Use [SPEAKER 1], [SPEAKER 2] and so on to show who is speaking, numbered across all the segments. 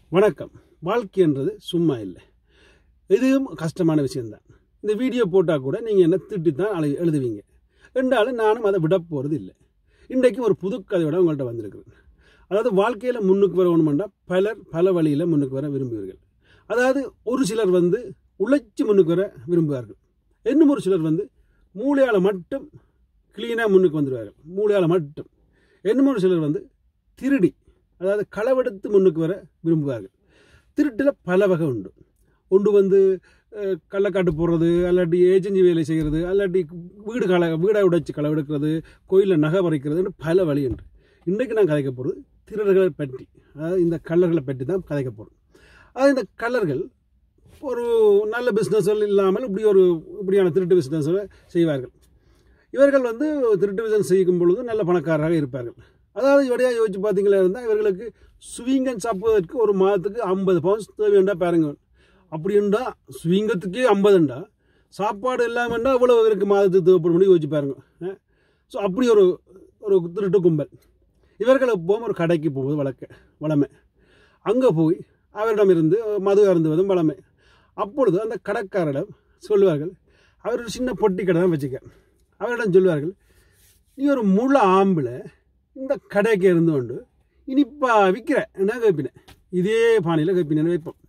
[SPEAKER 1] வணக்கம் வாழ்க்கைன்றது சும்மா இல்லை இதுவும் கஷ்டமான விஷயம்தான் இந்த வீடியோ போட்டால் கூட நீங்கள் என்ன திட்டி தான் அழு எழுதுவீங்க ரெண்டாலும் நானும் அதை விட போகிறது இல்லை இன்றைக்கு ஒரு புது கதையோட உங்கள்கிட்ட வந்திருக்கிறேன் அதாவது வாழ்க்கையில் முன்னுக்கு வரணுமெண்டா பலர் பல வழியில் முன்னுக்கு வர விரும்புவீர்கள் அதாவது ஒரு சிலர் வந்து உழைச்சி முன்னுக்கு வர விரும்புவார்கள் இன்னும் ஒரு சிலர் வந்து மூளையால் மட்டும் க்ளீனாக முன்னுக்கு வந்துடுவார்கள் மூளையால் மட்டும் இன்னும் ஒரு சிலர் வந்து திருடி அதாவது களவெடுத்து முன்னுக்கு வர விரும்புவார்கள் திருட்டில் பல வகை உண்டு ஒன்று வந்து அஹ், கள்ளக்காட்டு போடுறது அல்லாட்டி ஏஜென்சி வேலை செய்கிறது அல்லாட்டி வீடு களை வீடை உடைச்சி களவெடுக்கிறது கோயிலில் நகை பறிக்கிறதுன்னு பல வழி உண்டு இன்றைக்கு நான் கதைக்க போகிறது திருடர்களை பற்றி அதாவது இந்த கள்ளர்களை பற்றி தான் கதைக்க போகிறோம் அதாவது இந்த கள்ளர்கள் ஒரு நல்ல பிஸ்னஸ் இல்லாமல் இப்படி ஒரு இப்படியான திருட்டு பிஸ்னஸ் செய்வார்கள் இவர்கள் வந்து திருட்டு பிஸ்னஸ் செய்யும் பொழுது நல்ல பணக்காரராக இருப்பார்கள் அதாவது இவரையா யோசிச்சு பார்த்தீங்களா இருந்தால் இவர்களுக்கு சுவீங்கன் சாப்பிடுவதற்கு ஒரு மாதத்துக்கு ஐம்பது பவுன்ஸ் தேவைண்டா பாருங்க அப்படின்டா சுவீங்கத்துக்கே ஐம்பதுண்டா சாப்பாடு இல்லாமண்டா இவ்வளோ இவருக்கு மாதத்துக்கு தேவைப்படும் யோசிச்சு பாருங்க ஸோ அப்படி ஒரு ஒரு திருட்டு கும்பல் இவர்கள் எப்போவும் ஒரு கடைக்கு போவது வழக்க வளமை அங்கே போய் அவரிடமிருந்து மது அருந்துவதும் வளமை அப்பொழுது அந்த கடைக்காரரிடம் சொல்லுவார்கள் அவர் ஒரு சின்ன பொட்டி கடை தான் வச்சுக்க அவரிடம் சொல்லுவார்கள் நீ ஒரு முழு ஆம்பில் இந்த கடைக்கு இருந்து கொண்டு இனிப்பா விற்கிற என்ன கேட்பினேன் இதே பானையில் கேட்பினேன் வைப்போம்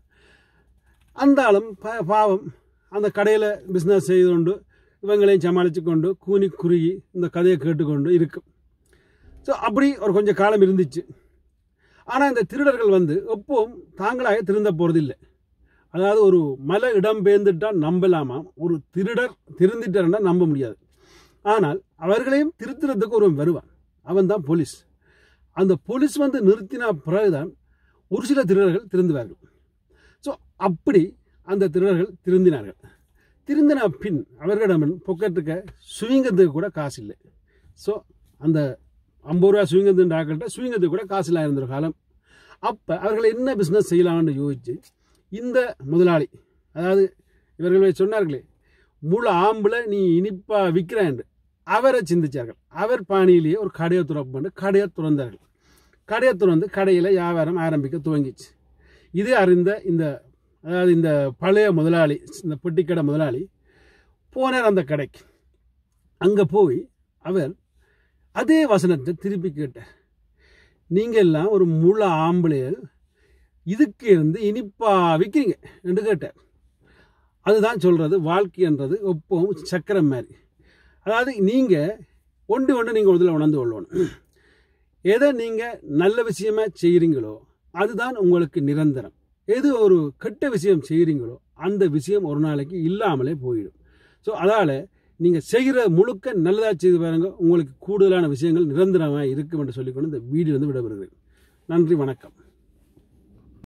[SPEAKER 1] அந்த ஆளும் பா- பாவம் அந்த கடையில் பிஸ்னஸ் செய்து கொண்டு இவங்களையும் சமாளித்து கொண்டு கூனி குறுகி இந்த கதையை கேட்டுக்கொண்டு இருக்கும் ஸோ அப்படி ஒரு கொஞ்சம் காலம் இருந்துச்சு ஆனால் இந்த திருடர்கள் வந்து எப்பவும் தாங்களாக திருந்த போகிறதில்லை அதாவது ஒரு மலை இடம் பெயர்ந்துட்டால் நம்பலாமா ஒரு திருடர் திருந்திட்டார்னா நம்ப முடியாது ஆனால் அவர்களையும் திருத்துறதுக்கு ஒருவன் வருவான் அவன் தான் போலீஸ் அந்த போலீஸ் வந்து நிறுத்தின பிறகுதான் ஒரு சில திருடர்கள் திருந்துவார்கள் ஸோ அப்படி அந்த திருடர்கள் திருந்தினார்கள் திருந்தின பின் அவர்களிடம் பொக்கெட்டுக்க சுவிங்கத்துக்கு கூட காசு இல்லை ஸோ அந்த ஐம்பது ரூபா சுவிங்கத்து ஆக்கள்கிட்ட சுவிங்கத்துக்கு கூட காசு இல்லாத இருந்த ஒரு காலம் அப்போ அவர்கள் என்ன பிஸ்னஸ் செய்யலாம்னு யோசிச்சு இந்த முதலாளி அதாவது இவர்கள் சொன்னார்களே முழு ஆம்பில் நீ இனிப்பா விற்கிறான் அவரை சிந்திச்சார்கள் அவர் பாணியிலேயே ஒரு கடையை துறப்பு பண்ணி கடையை துறந்தார்கள் கடையை துறந்து கடையில் வியாபாரம் ஆரம்பிக்க துவங்கிச்சு இது அறிந்த இந்த அதாவது இந்த பழைய முதலாளி இந்த பெட்டிக்கடை முதலாளி போனார் அந்த கடைக்கு அங்கே போய் அவர் அதே வசனத்தை திருப்பி கேட்டார் நீங்கள் எல்லாம் ஒரு முழு ஆம்பளையர் இதுக்கு இருந்து இனிப்பா விற்கிறீங்க என்று கேட்டார் அதுதான் சொல்கிறது வாழ்க்கைன்றது எப்பவும் சக்கரம் மாதிரி அதாவது நீங்கள் ஒன்று ஒன்று நீங்கள் இதில் உணர்ந்து கொள்ளணும் எதை நீங்கள் நல்ல விஷயமா செய்கிறீங்களோ அதுதான் உங்களுக்கு நிரந்தரம் எது ஒரு கெட்ட விஷயம் செய்கிறீங்களோ அந்த விஷயம் ஒரு நாளைக்கு இல்லாமலே போயிடும் ஸோ அதால் நீங்கள் செய்கிற முழுக்க நல்லதாக செய்து பாருங்க உங்களுக்கு கூடுதலான விஷயங்கள் நிரந்தரமாக இருக்கும் என்று சொல்லிக்கொண்டு இந்த வீடியோ வந்து விடைபெறுகிறேன் நன்றி வணக்கம்